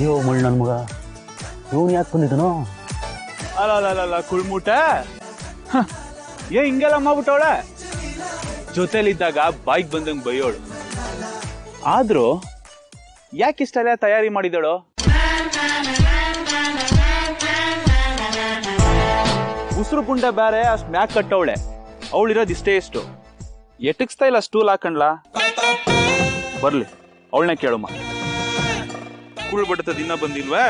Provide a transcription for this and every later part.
ಅಯ್ಯೋ ಮಳ್ ನನ್ ಮಗ ಇವನು ಯಾಕೆ ಬಂದಿದ್ದನೋ ಅಲ್ಲ ಕುಳ್ಮುಟ ಹ, ಏ ಹಿಂಗೆಲ್ಲ ಮಾಡ್ಬಿಟ್ಟವಳೆ ಜೊತೆಲಿದ್ದಾಗ ಬಾಯ್ಗೆ ಬಂದಂಗ್ ಬೈಯೋಳು ಆದ್ರೂ ಯಾಕಿಷ್ಟೆಲ್ಲ ತಯಾರಿ ಮಾಡಿದಳು ಉಸಿರು ಪುಂಡ ಬೇರೆ ಅಷ್ಟ್ ಮ್ಯಾಕ್ ಕಟ್ಟವಳೆ ಅವಳಿರೋದು ಇಷ್ಟೇ ಎಷ್ಟು ಎಟಕ್ಸ್ತಾ ಇಲ್ಲ ಸ್ಟೂಲ್ ಹಾಕಂಡ್ಲಾ ಬರ್ಲಿ ಅವಳನ್ನ ಕೇಳಮ್ಮ ಕುಳ್ ಬಡತ ದಿನ ಬಂದಿಲ್ವಾ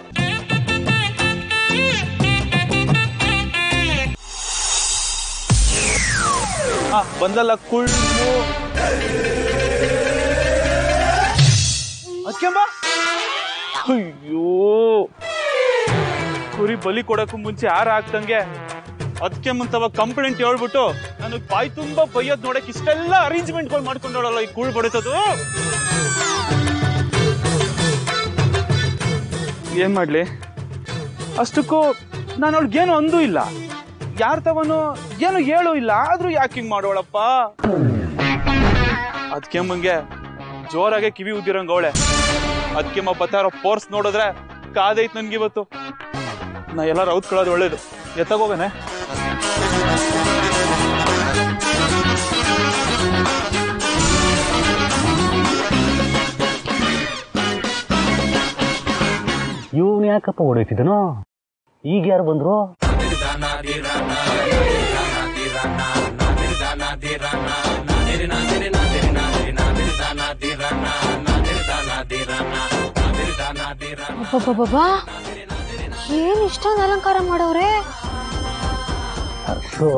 ಆ, ಬಂದಲ್ಲ ಕುಳ್ಳು ಅಕ್ಕೆಂಬ ಅಯ್ಯೋ ಕುರಿ ಬಲಿ ಕೊಡಕ್ಕೂ ಮುಂಚೆ ಹಾರ ಹಾಕ್ದಂಗೆ ಅದಕ್ಕೆ ಮುಂತವ ಕಂಪ್ಲೇಂಟ್ ಹೇಳ್ಬಿಟ್ಟು ನನಗ್ ಬಾಯಿ ತುಂಬಾ ಬೈಯೋದ್ ನೋಡಕ್ ಇಷ್ಟೆಲ್ಲ ಅರೇಂಜ್ಮೆಂಟ್ಗಳು ಮಾಡ್ಕೊಂಡೋಳಲ್ಲ ಈ ಕೂಳ್ ಬಡಿತದು ಏನ್ ಮಾಡ್ಲಿ ಅಷ್ಟಕ್ಕೂ ನಾನು ಅವಳಿಗೇನು ಅಂದೂ ಇಲ್ಲ ಯಾರ ತವನು ಏನು ಹೇಳು ಇಲ್ಲ ಆದ್ರೂ ಯಾಕೆ ಹಿಂಗ್ ಮಾಡೋಳಪ್ಪ ಅದಕ್ಕೆ ಮಂಗೆ ಜೋರಾಗೆ ಕಿವಿ ಉದ್ದಿರಂಗ ಅವಳೆ ಅದಕ್ಕೆ ಬತ್ತಾರೋ ಪೋರ್ಸ್ ನೋಡಿದ್ರೆ ಕಾದೈತ್ ನನ್ಗೆ ಇವತ್ತು ನಾ ಎಲ್ಲ ರೌತ್ಕೊಳ್ಳೋದು ಒಳ್ಳೇದು ಎತ್ತಾಗೋಗನೆ ಇವನು ಯಾಕಪ್ಪ ಹೊಡೋಯ್ತಿದ್ದನೋ ಈಗ ಯಾರು ಬಂದ್ರು ಅಬ್ಬಬ್ಬಬ್ಬಾ ಏನ್ ಇಷ್ಟೊಂದು ಅಲಂಕಾರ ಮಾಡವ್ರೆ ಅರ್ಸು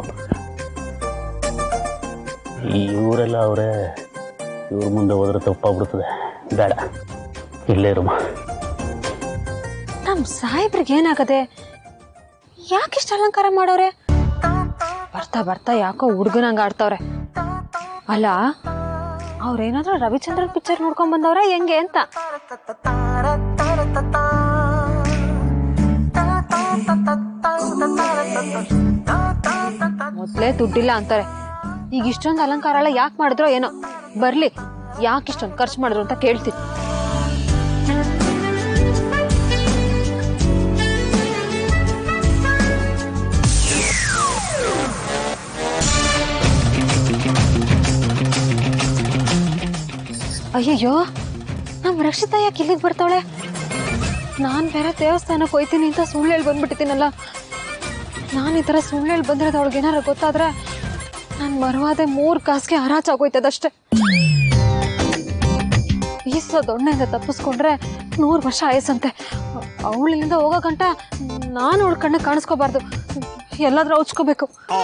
ಈ ಇವರೆಲ್ಲ ಅವರೇ ಇವ್ರ ಮುಂದೆ ಹೋದ್ರೆ ತಪ್ಪಾಗ್ಬಿಡ್ತದೆ ಬೇಡ ಇಲ್ಲೇ ಇರಮ್ಮ ನಮ್ ಸಾಹೇಬ್ರಿಗೆ ಏನಾಗದೆ ಯಾಕಿಷ್ಟ ಅಲಂಕಾರ ಮಾಡವ್ರೆ ಬರ್ತಾ ಬರ್ತಾ ಯಾಕೋ ಹುಡ್ಗನಂಗ ಆಡ್ತವ್ರೆ ಅಲ್ಲ ಅವ್ರೇನಾದ್ರೂ ರವಿಚಂದ್ರನ್ ಪಿಕ್ಚರ್ ನೋಡ್ಕೊಂಡ್ ಬಂದವ್ರ ಹೆಂಗೆ ಅಂತ ಮೊದ್ಲೇ ದುಡ್ಡಿಲ್ಲ ಅಂತಾರೆ ಈಗ ಇಷ್ಟೊಂದು ಅಲಂಕಾರ ಎಲ್ಲ ಯಾಕೆ ಮಾಡಿದ್ರೋ ಏನೋ ಬರ್ಲಿ ಯಾಕೆ ಇಷ್ಟೊಂದು ಖರ್ಚು ಮಾಡಿದ್ರು ಅಂತ ಕೇಳ್ತೀನಿ ಅಯ್ಯಯ್ಯೋ ನಮ್ಮ ರಕ್ಷಿತಾ ಯಾಕೆ ಇಲ್ಲಿಗೆ ಬರ್ತಾವಳೆ ನಾನು ಬೇರೆ ದೇವಸ್ಥಾನಕ್ಕೆ ಹೋಯ್ತೀನಿ ಅಂತ ಸುಳ್ಳು ಹೇಳಿ ಬಂದ್ಬಿಟ್ಟಿದ್ದೀನಲ್ಲ ನಾನು ಈ ಥರ ಸುಳ್ಳು ಹೇಳಿ ಬಂದಿರೋದು ಅವಳಿಗೆ ಏನಾರು ಗೊತ್ತಾದ್ರೆ ನಾನು ಮರವಾದೆ ಮೂರು ಕಾಸಿಗೆ ಹರಾಜಾಗೋಯ್ತದಷ್ಟೇ ಈಸ ದೊಣ್ಣೆಯಿಂದ ತಪ್ಪಿಸ್ಕೊಂಡ್ರೆ ನೂರು ವರ್ಷ ಆಯಸ್ಸಂತೆ ಅವಳು ಇಲ್ಲಿಂದ ಹೋಗೋ ಗಂಟ ನಾನು ಅವಳ ಕಣ್ಣಿಗೆ ಕಾಣಿಸ್ಕೋಬಾರ್ದು ಎಲ್ಲಾದ್ರೂ ಔಚ್ಕೋಬೇಕು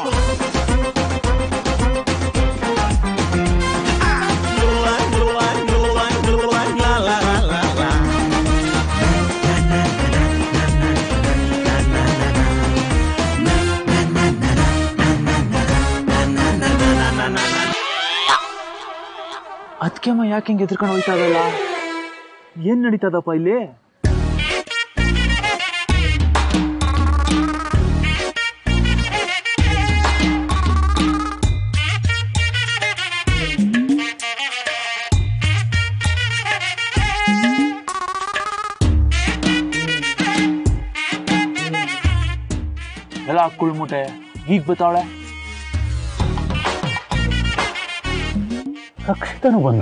ಅದಕ್ಕೆಮ್ಮ ಯಾಕೆ ಹಿಂಗೆ ಎದ್ರಕೊಂಡು ಹೋಯ್ತಾ ಇದಲ್ಲ ಏನ್ ನಡೀತದಪ್ಪ ಇಲ್ಲಿ ಎಲ್ಲ ಕುಳ್ಮುಟೆ ಈಗ ಬತ್ತಾವಳೆ ರಕ್ಷಿತನು ಬಂದ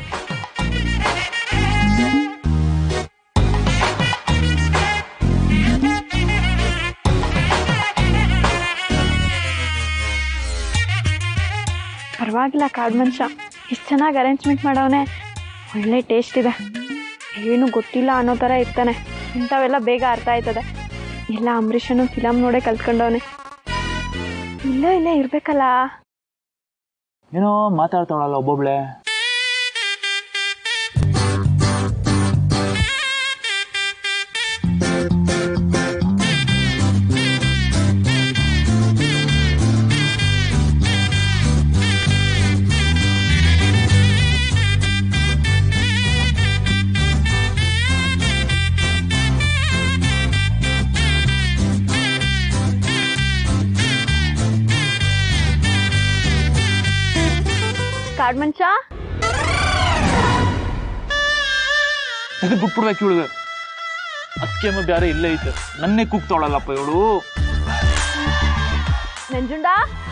ಪರವಾಗಿಲ್ಲ ಕಾಡು ಮನುಷ್ಯ ಇಷ್ಟು ಚೆನ್ನಾಗಿ ಅರೇಂಜ್ಮೆಂಟ್ ಮಾಡವನೆ ಒಳ್ಳೆ ಟೇಸ್ಟ್ ಇದೆ ಏನು ಗೊತ್ತಿಲ್ಲ ಅನ್ನೋ ಥರ ಇರ್ತಾನೆ ಇಂಥವೆಲ್ಲ ಬೇಗ ಅರ್ಥ ಆಯ್ತದೆ ಎಲ್ಲ ಅಂಬರೀಷನು ಫಿಲಮ್ ನೋಡೇ ಕಲ್ತ್ಕೊಂಡವನೆ ಇಲ್ಲೇ ಇಲ್ಲೇ ಇರ್ಬೇಕಲ್ಲ ಏನೋ ಮಾತಾಡ್ತಾವಳಲ್ಲ ಒಬ್ಬೊಬ್ಳೆ ಕಾಡು ಮನುಷ್ಯ ತೆಗೆದು ಬಿಟ್ಬಿಡ್ಬೇಕು ಇವಳಿಗೆ ಅದಕ್ಕೆ ಬ್ಯಾರೆ ಇಲ್ಲೇ ಐತೆ ನನ್ನೇ ಕೂಗ್ತಾವಳಲ್ಲಪ್ಪ ಇವಳು ನಂಜುಂಡ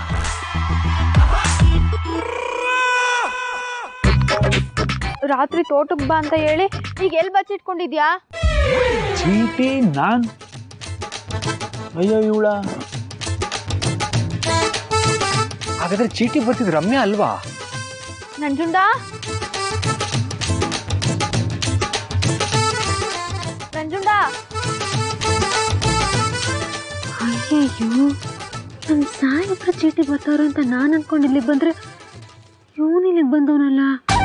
ರಾತ್ರಿ ತೋಟಕ್ಕೆ ಬಾ ಅಂತ ಹೇಳಿ ಈಗ ಎಲ್ಲಿ ಬಚ್ಚಿಟ್ಕೊಂಡಿದ್ಯಾ ಚೀಟಿ ನಾನ್ ಅಯ್ಯೋ ಇವಳ ಹಾಗಾದ್ರೆ ಚೀಟಿ ಬರ್ತಿದ್ ರಮ್ಯಾ ಅಲ್ವಾ ನಂಜುಂಡ ನಂಜುಂಡ ಅಯ್ಯಯ್ಯೋ ನಮ್ಮ ಸಾಯಿಬ್ರ ಚೀಟಿ ಬರ್ತಾವ್ರೆ ಅಂತ ನಾನು ಅನ್ಕೊಂಡು ಇಲ್ಲಿಗೆ ಬಂದ್ರೆ ಇವನು ಇಲ್ಲಿಗೆ ಬಂದವನಲ್ಲ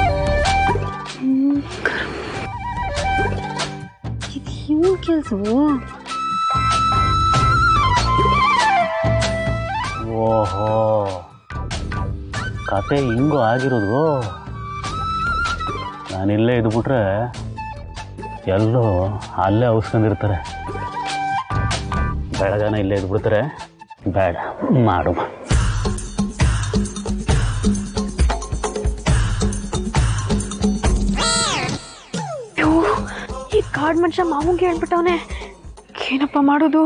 ಇದು ಇವನ್ ಕೆಲ್ಸವೋ ಓಹೋ ಕತೆ ಹಿಂಗೂ ಆಗಿರೋದು ನಾನಿಲ್ಲೇ ಇದ್ಬಿಟ್ರೆ ಎಲ್ಲೋ ಅಲ್ಲೇ ಔಸ್ಕೊಂಡಿರ್ತಾರೆ ಬೆಳಗಾನ ಇಲ್ಲೇ ಇದ್ಬಿಡ್ತಾರೆ ಬೇಡ ಮಾಡು ಅಯ್ಯೋ, ಈ ಕಾಡ್ ಮನುಷ್ಯ ಮಾವಂಗೆ ಹೇಳ್ಬಿಟ್ಟವನೆ ಏನಪ್ಪ ಮಾಡೋದು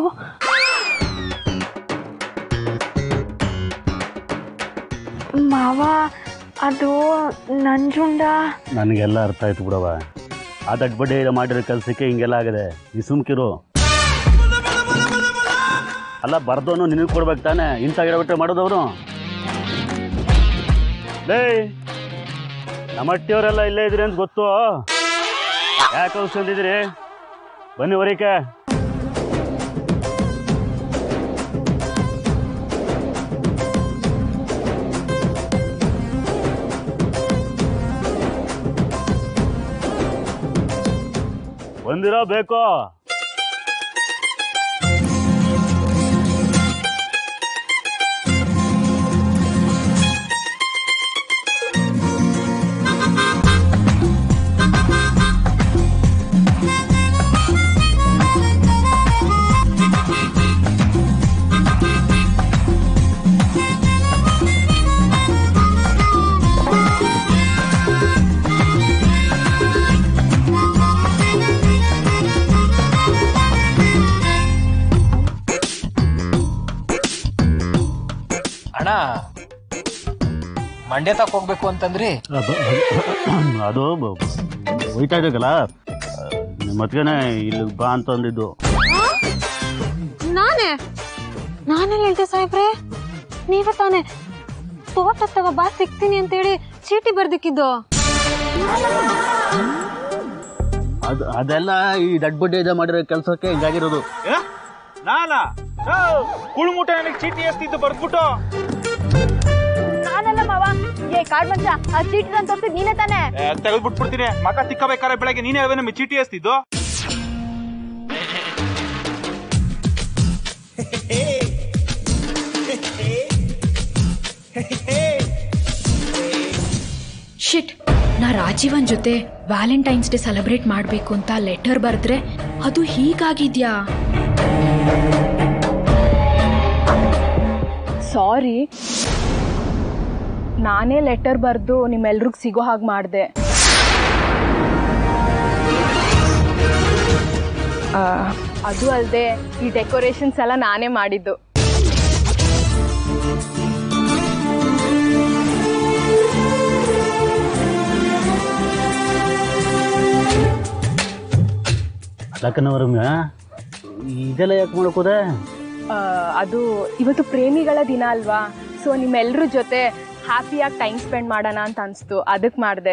ಮಾವ ಅದು ನಂಜುಂಡ ನನಗೆಲ್ಲ ಅರ್ಥ ಆಯ್ತು ಬಿಡವ ಆ ದಡ್ಬಡ್ಡೆ ಮಾಡಿರೋ ಕೆಲಸಕ್ಕೆ ಹಿಂಗೆಲ್ಲ ಆಗಿದೆ ನೀ ಸುಮ್ಕಿರು ಅಲ್ಲ ಬರ್ದವನು ನಿನಗೆ ಕೊಡ್ಬೇಕು ತಾನೆ ಇಂಥ ಗಿಡಬಿಟ್ಟೆ ಮಾಡೋದವ್ರು ಲೇ ನಮ್ಮಟ್ಟಿಯವರೆಲ್ಲ ಇಲ್ಲೇ ಇದ್ರಿ ಅಂತ ಗೊತ್ತು ಯಾಕೆ ಔಷಧಿದ್ರಿ ಬನ್ನಿ ಹೊರಿಕೆ ಬಂದಿರೋ ಬೇಕೋ ಅಣ್ಣ ಮಂಡ್ಯ ತಕ ಹೋಗ್ಬೇಕು ಅಂತಂದ್ರಿ ಅದು ಅದು ಬ- ಹೋಯ್ತಾ ಇದ್ದಕ್ಕಲ್ಲ ನಿಮ್ಮ ಮತ್ಗೆನೆ ಇಲ್ಲಿ ಬಾ ಅಂತ ಅಂದಿದ್ದು ನಾನೇ ನಾನೆಲ್ಲ ಹೇಳ್ತೆ ಸಾಹೇಬ್ರೆ ನೀವೇ ತಾನೇ ತೋಟ ತಗೋ ಬಾ ಸಿಗ್ತೀನಿ ಅಂತೇಳಿ ಚೀಟಿ ಬರ್ದಿಕ್ಕಿದ್ದು ಅದು ಅದೆಲ್ಲ ಈ ದಡ್ಬಡ್ಡೆ ಇದೆ ಮಾಡಿರೋ ಕೆಲಸಕ್ಕೆ ಹಿಂಗಾಗಿರೋದು ನಾನಾ ಕುಳ್ಮುಟ ನನಗೆ ಚೀಟಿ ಎಷ್ಟಿದ್ದು ಬರ್ದ್ಬಿಟ್ಟು ನಾನಲ್ಲ ಮಾವ ಏ ಕಾಡ್ ಮನುಷ್ಯ ಆ ಚೀಟಿ ನಾನು ತೋರಿಸಿದ್ ನೀನೇ ತಾನೇ ತೆಗೆದ್ಬಿಟ್ಬಿಡ್ತೀನಿ ಮಗ ತಿಕ್ಕಬೇಕಾರೆ ಬೆಳಗ್ಗೆ ನೀನೇ ಅವೇ ನಮಗೆ ಚೀಟಿ ಎಷ್ಟಿದ್ದು ಶಿಟ್ ನಾ ರಾಜೀವನ್ ಜೊತೆ ವ್ಯಾಲೆಂಟೈನ್ಸ್ ಡೇ ಸೆಲೆಬ್ರೇಟ್ ಮಾಡಬೇಕು ಅಂತ ಲೆಟರ್ ಬರೆದ್ರೆ ಅದು ಹೀಗಾಗಿದ್ಯಾ ಸಾರಿ ನಾನೇ ಲೆಟರ್ ಬರೆದು ನಿಮ್ಮೆಲ್ರಿಗೂ ಸಿಗೋ ಹಾಗೆ ಮಾಡಿದೆ ಅದು ಅಲ್ಲದೆ ಈ ಡೆಕೋರೇಷನ್ಸ್ ಎಲ್ಲ ನಾನೇ ಮಾಡಿದ್ದು ಲಕ್ಕನವರಮ್ಯ ಇದೆಲ್ಲ ಯಾಕೆ ಮಾಡ್ಕೋದೆ ಆ, ಅದು ಇವತ್ತು ಪ್ರೇಮಿಗಳ ದಿನ ಅಲ್ವಾ ಸೊ ನಿಮ್ಮೆಲ್ರ ಜೊತೆ ಹ್ಯಾಪಿಯಾಗಿ ಟೈಮ್ ಸ್ಪೆಂಡ್ ಮಾಡೋಣ ಅಂತ ಅನಿಸ್ತು ಅದಕ್ಕೆ ಮಾಡಿದೆ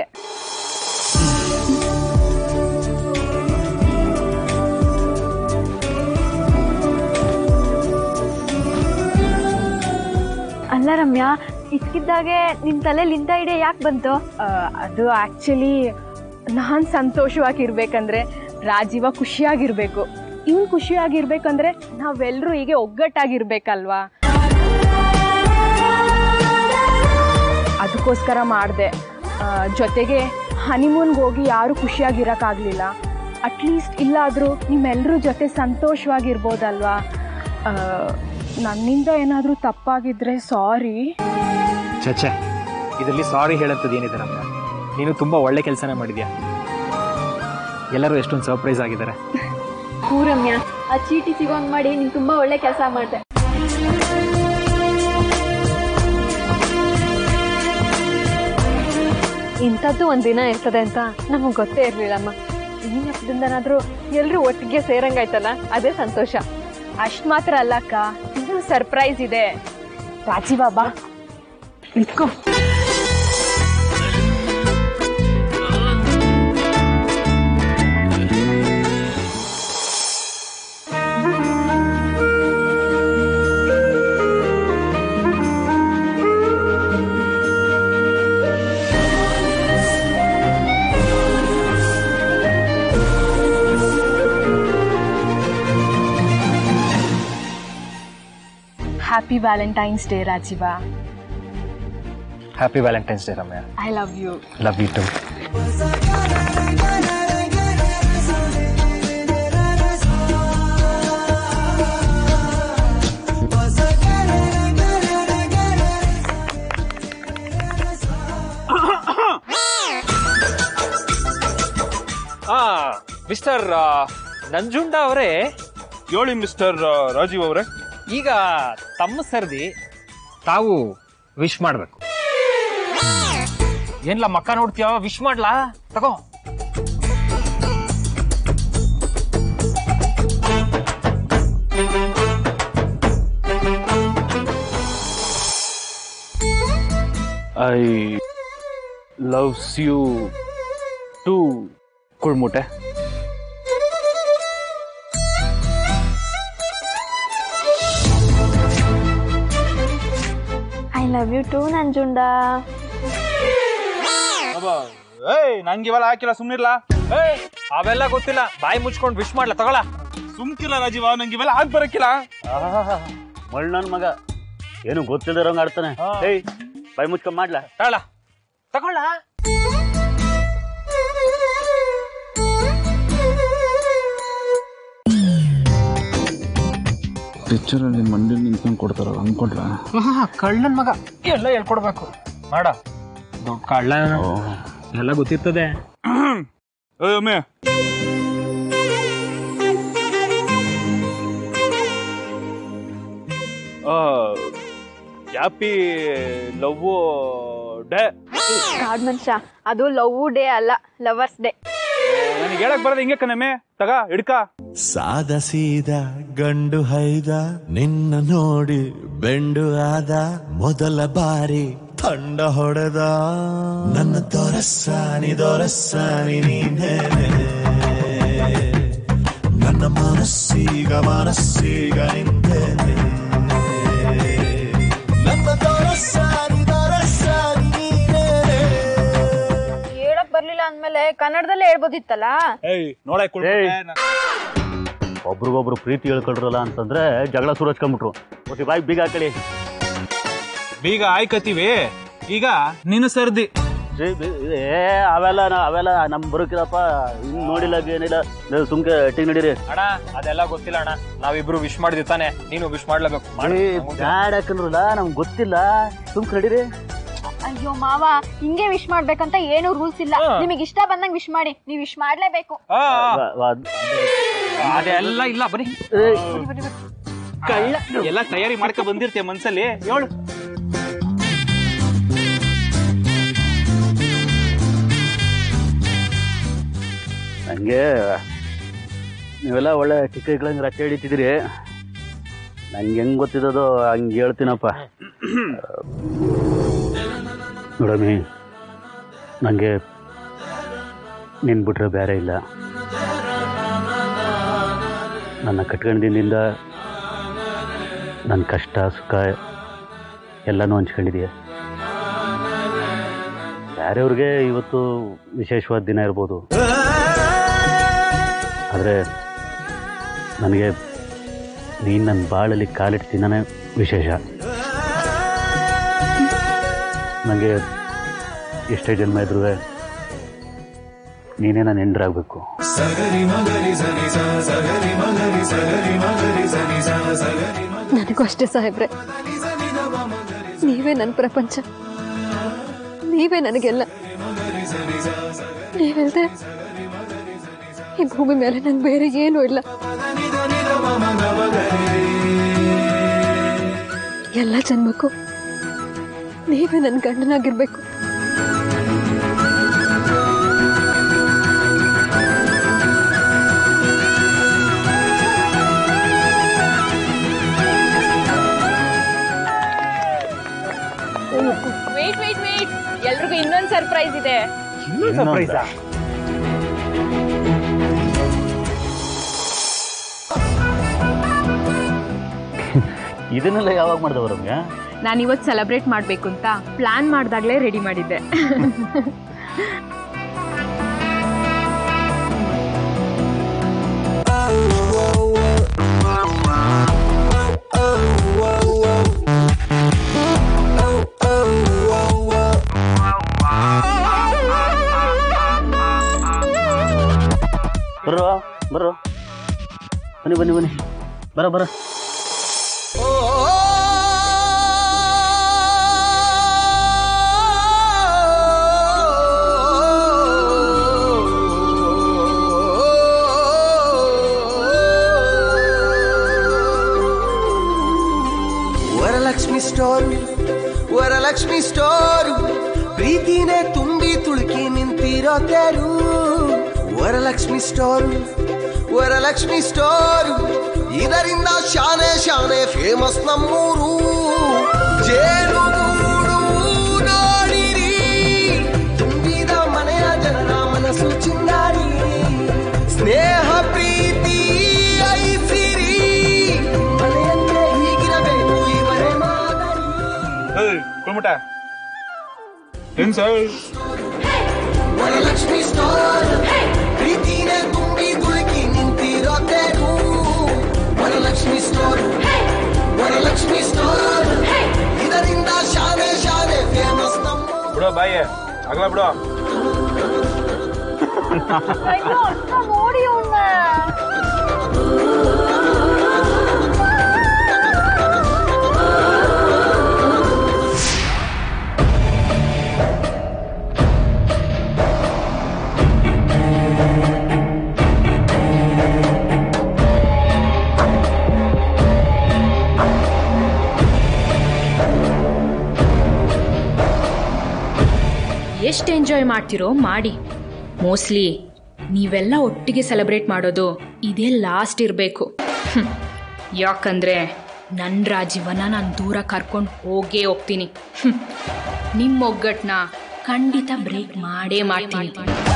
ಅಲ್ಲ ರಮ್ಯಾ ಇದ್ಕಿದ್ದಾಗೆ ನಿನ್ ತಲೆಯಲ್ಲಿ ಇಂಥ ಐಡಿಯಾ ಯಾಕೆ ಬಂತು ಆ, ಅದು ಆ್ಯಕ್ಚುಲಿ ನಾನು ಸಂತೋಷವಾಗಿರ್ಬೇಕಂದ್ರೆ ರಾಜೀವ ಖುಷಿಯಾಗಿರ್ಬೇಕು ಇವ್ನು ಖುಷಿಯಾಗಿರ್ಬೇಕಂದ್ರೆ ನಾವೆಲ್ಲರೂ ಹೀಗೆ ಒಗ್ಗಟ್ಟಾಗಿರ್ಬೇಕಲ್ವಾ ಅದಕ್ಕೋಸ್ಕರ ಮಾಡಿದೆ ಜೊತೆಗೆ ಹನಿಮೂನ್ಗೆ ಹೋಗಿ ಯಾರೂ ಖುಷಿಯಾಗಿರೋಕ್ಕಾಗಲಿಲ್ಲ ಅಟ್ಲೀಸ್ಟ್ ಇಲ್ಲಾದರೂ ನಿಮ್ಮೆಲ್ಲರ ಜೊತೆ ಸಂತೋಷವಾಗಿರ್ಬೋದಲ್ವಾ ಆ, ನನ್ನಿಂದ ಏನಾದರೂ ತಪ್ಪಾಗಿದ್ರೆ ಸಾರಿ ಚಚ್ಚೆ ಇದರಲ್ಲಿ ಸಾರಿ ಹೇಳಂಥದ್ದು ಏನಿದೆ ರಮ್ಯಾ ನೀನು ತುಂಬಾ ಒಳ್ಳೆ ಕೆಲಸನೇ ಮಾಡಿದ್ಯಾ ಎಲ್ಲರೂ ಎಷ್ಟೊಂದು ಸರ್ಪ್ರೈಸ್ ಆಗಿದ್ದಾರೆ ಹೂ ರಮ್ಯಾ ಆ ಚೀಟಿ ಸಿಗೋಂಗ್ ಮಾಡಿ ನೀನ್ ತುಂಬಾ ಒಳ್ಳೆ ಕೆಲಸ ಮಾಡ್ದೆ ಇಂಥದ್ದು ಒಂದ್ ದಿನ ಇರ್ತದೆ ಅಂತ ನಮಗ್ ಗೊತ್ತೇ ಇರ್ಲಿಲ್ಲಮ್ಮ ಈ ನೆಪದಿಂದನಾದ್ರೂ ಎಲ್ರೂ ಒಟ್ಟಿಗೆ ಸೇರಂಗಾಯ್ತಲ್ಲ ಅದೇ ಸಂತೋಷ ಅಷ್ಟ್ ಮಾತ್ರ ಅಲ್ಲ ಅಕ್ಕ ಇನ್ನೂ ಸರ್ಪ್ರೈಸ್ ಇದೆ ರಾಜೀವ ಬಾ ಇಟ್ಕೋ happy valentine's day Rajeeva happy valentine's day Ramya I love you love you too ಆ ಮಿಸ್ಟರ್ ನಂಜುಂಡ ಅವರೇ ಹೇಳಿ ಮಿಸ್ಟರ್ ರಾಜೀವ್ ಅವರೇ ಈಗ ತಮ್ಮ ಸರ್ದಿ ತಾವು ವಿಶ್ ಮಾಡ್ಬೇಕು ಏನ್ಲ ಮಕ್ಕ ನೋಡ್ತೀಯ ವಿಶ್ ಮಾಡ್ಲಾ ತಗೋ ಐ ಲವ್ಸ್ ಯು ಟು ಕುಳ್ಮುಟೆ I love you too Nanjunda ಏಯ್ ನಂಗೆ ಇವೆಲ್ಲ ಹಾಕಿಲ್ಲ ಸುಮ್ನಿರ್ಲಾ ಏಯ್, ಅವೆಲ್ಲ ಗೊತ್ತಿಲ್ಲ ಬಾಯಿ ಮುಚ್ಕೊಂಡು ವಿಶ್ ಮಾಡ್ಲಾ ತಗೊಳ ಸುಮ್ಕಿಲ್ಲ ರಾಜೀವ ನಂಗೆ ಇವೆಲ್ಲ ಹಾಕ್ ಬರಕ್ಕಿಲ್ಲ ಮಳ್ ನನ್ ಮಗ ಏನು ಗೊತ್ತಿಲ್ದಿರಂಗ ಆಡ್ತಾನೆ ಹಾ. ಏಯ್ ಬಾಯ್ ಮುಚ್ಕೊಂಡ್ ಮಾಡ್ಲಾ ತಗೊಳ ತಗೊಳ ಪಿಕ್ಚರಲ್ಲಿ ಮಂಡಿ ನಿಂತ್ಕೊಂಡು ಕೊಡ್ತಾರಲ್ಲ ಅನ್ಕೊಂಡ್ಲ ಕಳ್ಳನ್ ಮಗ ಎಲ್ಲ ಹೇಳ್ಕೊಡ್ಬೇಕು ಮಾಡ ದೊಡ್ಡ ಕಳ್ಳ ಎಲ್ಲ ಗೊತ್ತಿರ್ತದೆ ಒಮ್ಮೆ ಹ್ಯಾಪಿ ಲವ್ ಡೇ ಕಾಡ್ ಮನುಷ್ಯ ಅದು ಲವ್ ಡೇ ಅಲ್ಲ ಲವರ್ಸ್ ಡೇ ನನಗೆ ಹೇಳಕ್ ಬರೋದು ಹಿಂಗೆ ಕಣಮ್ಮೆ ತಗ ಹಿಡ್ಕ ಸಾದ ಸೀದ ಗಂಡು ಹೈದ ನಿನ್ನ ನೋಡಿ ಬೆಂಡು ಆದ ಮೊದಲ ಬಾರಿ ತಂಡ ಹೊಡೆದ ನನ್ನ ದೊರಸಾನಿ ದೊರಸಾನಿ ನೀನೇನೆ ನನ್ನ ಮನಸ್ಸೀಗ ಮನಸ್ಸೀಗ ನಿಂದೇನೆ ನನ್ನ ದೊರಸಾನಿ ದೊರಸಾನಿ ನೀನೇನೆ ಹೇಳಕ್ ಬರ್ಲಿಲ್ಲ ಅಂದ್ಮೇಲೆ ಕನ್ನಡದಲ್ಲೇ ಹೇಳ್ಬೋದಿತ್ತಲ್ಲ ಏಯ್ ನೋಡಕ್ ಏಯ್. ಒಬ್ರಿಗೊಬ್ರು ಪ್ರೀತಿ ಹೇಳ್ಕೊಳ್ರಲ್ಲ ಅಂತಂದ್ರೆ ಜಗಳ ಶುರು ಹಚ್ಕೊಂಡ್ಬಿಟ್ರು ಒಸಿ ಬಾಯ್ ಬೀಗ ಹಾಕಳಿ ಬೀಗ ಆಯ್ಕತೀವಿ ಈಗ ನೀನು ಸರ್ದಿ ಏ, ಬಿ- ಏ ಅವೆಲ್ಲ ನಾ- ಅವೆಲ್ಲ ನಮ್ ಬರೋಕಿಲ್ಲಪ್ಪ ಹಿಂಗ್ ನೋಡಿಲ್ಲ ಏನಿಲ್ಲ ನೀವು ಸುಮ್ಕೆ ಟಿಂಗ್ ನಡೀರಿ ಅಣ್ಣ ಅದೆಲ್ಲ ಗೊತ್ತಿಲ್ಲ ಅಣ್ಣ ನಾವಿಬ್ರು ವಿಶ್ ಮಾಡಿದ್ವಿ ತಾನೆ ನೀನು ವಿಶ್ ಮಾಡ್ಲೇಬೇಕು ಮಾಡು. ಏ, ಬ್ಯಾಡ್ ಹಾಕಂದ್ರಲ್ಲ ನಮ್ಗೆ ಗೊತ್ತಿಲ್ಲ ಸುಮ್ಕೆ ನಡೀರಿ ಅಯ್ಯೋ ಮಾವ ಹಿಂಗೆ ವಿಶ್ ಮಾಡ್ಬೇಕಂತ ಏನು ರೂಲ್ಸ್ ಇಲ್ಲ ಹಾ. ನಿಮಗೆ ಇಷ್ಟ ಬಂದಂಗ್ ವಿಶ್ ಮಾಡಿ ನೀವ್ ವಿಶ್ ಮಾಡ್ಲೇಬೇಕು ಆ, ವ- ವ- ಅದೆಲ್ಲ ಇಲ್ಲ ಬನ್ನಿ ಏ, ಕಳ್ಳ ಎಲ್ಲ ತಯಾರಿ ಮಾಡ್ಕೊ ಬಂದಿರ್ತೀಯ ಮನ್ಸಲ್ಲಿ ಹೇಳು ನಂಗೆ ನೀವೆಲ್ಲ ಒಳ್ಳೆ ಚಿಕ್ಕ ಇಕ್ಳಂಗೆ ರಟ್ಟೆ ಹಿಡಿತಿದ್ದೀರಿ ನಂಗೆ ಹೆಂಗ್ ಗೊತ್ತಿದ್ದದೋ ಹಂಗೆ ಹೇಳ್ತೀನಪ್ಪ ನೋಡಮಿ ನನಗೆ ನಿನ್ ಬಿಟ್ರೆ ಬೇರೆ ಇಲ್ಲ ನನ್ನ ಕಟ್ಕೊಂಡಿದ್ದಿಂದ ನನ್ನ ಕಷ್ಟ ಸುಖ ಎಲ್ಲನೂ ಹಂಚ್ಕೊಂಡಿದೀಯ ಬೇರೆಯವ್ರಿಗೆ ಇವತ್ತು ವಿಶೇಷವಾದ ದಿನ ಇರ್ಬೋದು ಆದರೆ ನನಗೆ ನೀನು ನನ್ನ ಬಾಳಲ್ಲಿ ಕಾಲಿಟ್ಟು ದಿನನೇ ವಿಶೇಷ ನನಗೆ ಎಷ್ಟೇ ಜನ್ಮ ಇದ್ರೂ ನೀನೇ ನಾನು ಹೆಂಡ್ರಾಗಬೇಕು ನನಗೂ ಅಷ್ಟೇ ಸಾಹೇಬ್ರೆ ನೀವೇ ನನ್ನ ಪ್ರಪಂಚ ನೀವೇ ನನಗೆಲ್ಲ ನೀವಿಲ್ದೆ ಈ ಭೂಮಿ ಮೇಲೆ ನಂಗೆ ಬೇರೆ ಏನೂ ಇಲ್ಲ ಎಲ್ಲ ಜನ್ಮಕ್ಕೂ ನೀವೇ ನನ್ನ ಗಂಡನಾಗಿರ್ಬೇಕು ವೇಟ್ ವೇಟ್ ವೇಟ್ ಎಲ್ರಿಗೂ ಇನ್ನೊಂದು ಸರ್ಪ್ರೈಸ್ ಇದೆ ಸರ್ಪ್ರೈಸಾ ಇದನ್ನೆಲ್ಲ ಯಾವಾಗ ಮಾಡಿದವ ರಮ್ಯಾ ನಾನು ಇವತ್ತು ಸೆಲೆಬ್ರೇಟ್ ಮಾಡಬೇಕು ಅಂತ ಪ್ಲಾನ್ ಮಾಡಿದಾಗಲೇ ರೆಡಿ ಮಾಡಿದ್ದೆ ಬರ್ರೋ ಬರ್ರೋ ಬನ್ನಿ ಬನ್ನಿ ಬನ್ನಿ ಬರ ಬರ ವರಲಕ್ಷ್ಮಿ ಸ್ಟೋರ್ ವರಲಕ್ಷ್ಮಿ ಸ್ಟೋರ್ ಪ್ರೀತಿನೇ ತುಂಬಿ ತುಳುಕಿ ನಿಂತಿರೋ ತೆರು ವರಲಕ್ಷ್ಮಿ ಸ್ಟೋರ್ ವರಲಕ್ಷ್ಮಿ ಸ್ಟೋರ್ ಇದರಿಂದ ಶಾನೆ ಶಾನೆ ಫೇಮಸ್ ನಮ್ಮೂರು ಜೇನು ನೋಡಿರಿ ತುಂಬಿದ ಮನೆಯ ಜನರ ಮನಸ್ಸು ಚಿನ್ನಾರಿ ಸ್ನೇಹ ಪ್ರೀತಿ ಐಸಿರಿ ಮನೆಯಂತೆ ಹೀಗಿರಬೇಕು ಇವರೇ ಮಾದರಿ ಕುಳ್ಮುಟ ಏನ್ ಸರ್ ವರಲಕ್ಷ್ಮಿ ಸ್ಟೋರ್ ಪ್ರೀತಿನೇ ತುಂಬಿ ತುಳುಕಿ ನಿಂತಿರೋ ತೆರು ವರಲಕ್ಷ್ಮಿ ಸ್ಟೋರ್ ವರಲಕ್ಷ್ಮಿ ಸ್ಟೋರ್ ಇದರಿಂದ ಶಾನೆ ಶಾನೆ ಫೇಮಸ್ ನಮ್ಮ ಬಿಡೋ ಬಾಯಿ ಆಗ್ಲಾ ಬಿಡೋ ನೋಡಿ ಎಷ್ಟು ಎಂಜಾಯ್ ಮಾಡ್ತಿರೋ ಮಾಡಿ ಮೋಸ್ಟ್ಲಿ ನೀವೆಲ್ಲ ಒಟ್ಟಿಗೆ ಸೆಲೆಬ್ರೇಟ್ ಮಾಡೋದು ಇದೇ ಲಾಸ್ಟ್ ಇರಬೇಕು ಯಾಕಂದ್ರೆ ನನ್ನ ರಾಜೀವನ ನಾನು ದೂರ ಕರ್ಕೊಂಡು ಹೋಗೇ ಹೋಗ್ತೀನಿ ಹ್ಮ್. ನಿಮ್ಮ ಒಗ್ಗಟ್ಟನ್ನ ಖಂಡಿತ ಬ್ರೇಕ್ ಮಾಡೇ ಮಾಡ್ತೀನಿ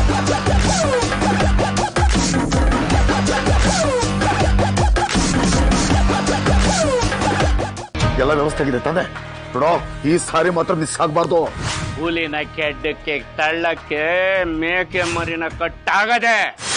ಎಲ್ಲ ವ್ಯವಸ್ಥೆ ಆಗಿದೆ ತಾನೆ ನೋಡೋ ಈ ಸಾರಿ ಮಾತ್ರ ಮಿಸ್ ಆಗ್ಬಾರ್ದು ಹುಲಿನ ಕೆಡ್ಡಕ್ಕೆ ತಳ್ಳಕ್ಕೆ ಮೇಕೆ ಮರಿನ ಕಟ್ಟಾಗದೆ